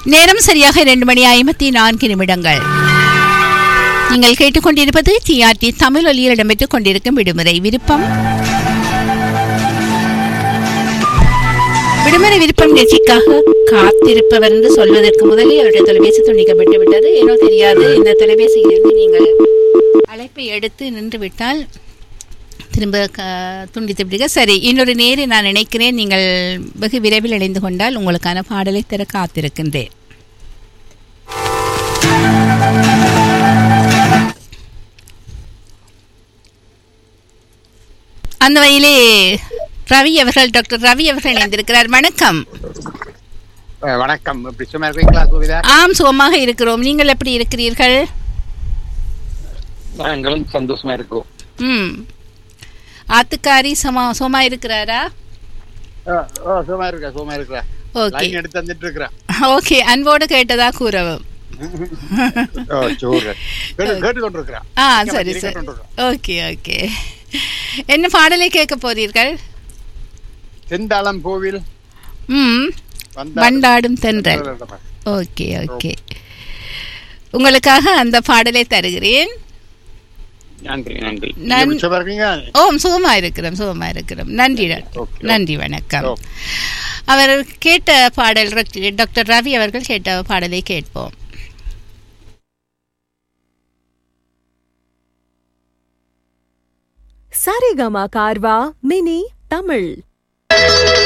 நேரம் சரியாக இரண்டு மணி ஐம்பத்தி நான்கு நிமிடங்கள் நீங்கள் கேட்டுக்கொண்டிருப்பது டிஆர்டி தமிழ் ஒலியில் இடம்பெற்றுக் கொண்டிருக்கும் விடுமுறை விருப்பம் விடுமுறை விருப்பம் நிகழ்ச்சிக்காக காத்திருப்பவர் என்று சொல்வதற்கு முதலே அவருடைய தொலைபேசி துண்டிக்கப்பட்டு விட்டது ஏனோ தெரியாது இந்த தொலைபேசியிலிருந்து நீங்கள் அழைப்பை எடுத்து நின்று விட்டால் திரும்ப க- துண்டித்து விடுக சரி இன்னொரு நேரை நான் நினைக்கிறேன் நீங்கள் வெகு விரைவில் இணைந்து கொண்டால் உங்களுக்கான பாடலை தர காத்திருக்கின்றேன் அந்த வகையிலே ரவி அவர்கள் டாக்டர் ரவி அவர்கள் இணைந்திருக்கிறார் வணக்கம் அஹ் வணக்கம் இப்படி சும்மா இருக்கீங்களா சுவிதா ஆம் சுகமாக இருக்கிறோம் நீங்கள் எப்படி இருக்கிறீர்கள் நாங்களும் சந்தோஷமா இருக்கோம் ம் ஆத்துக்காரி சமா சுகமா இருக்கிறாரா ஓ சும்மா இருக்கா சும்மா இருக்கா ஓகே லைன் எடுத்து தந்துட்டு இருக்கிறா ஓகே அன்போடு கேட்டதா கூறவும் ஓ சூர் கேட்டு கேட்டு கொண்டு இருக்கிறா ஆ சரி சரி ஓகே ஓகே என்ன பாடலை கேட்க போறீர்கள் செந்தாளம் கோவில் ம் வந்தா- வண்டாடும் தென்றல் ஓகே ஓகே உங்களுக்காக அந்த பாடலை தருகிறேன் நன்றி நன்றி நன்- எப்படி சும்மா இருக்கீங்க ஓம் சுகமா இருக்கிறோம் சுகமா இருக்கிறோம் நன்றி டாக்டர். ஓகே. நன்றி வணக்கம் ஓ. அவர் கேட்ட பாடல் டாக்டர் டாக்டர் ரவி அவர்கள் கேட்ட பாடலை கேட்போம் சரிகமா கார்வா மினி தமிழ்